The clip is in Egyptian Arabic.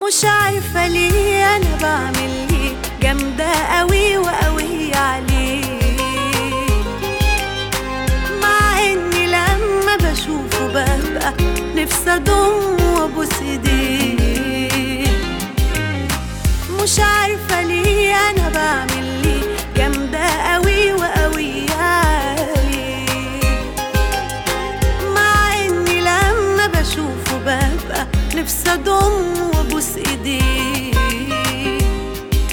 مش عارفة ليه أنا بعمل ليه جامدة قوي وقوي عليه مع إني لما بشوفه ببقى نفسي أضم وأبوس إيديه مش عارفة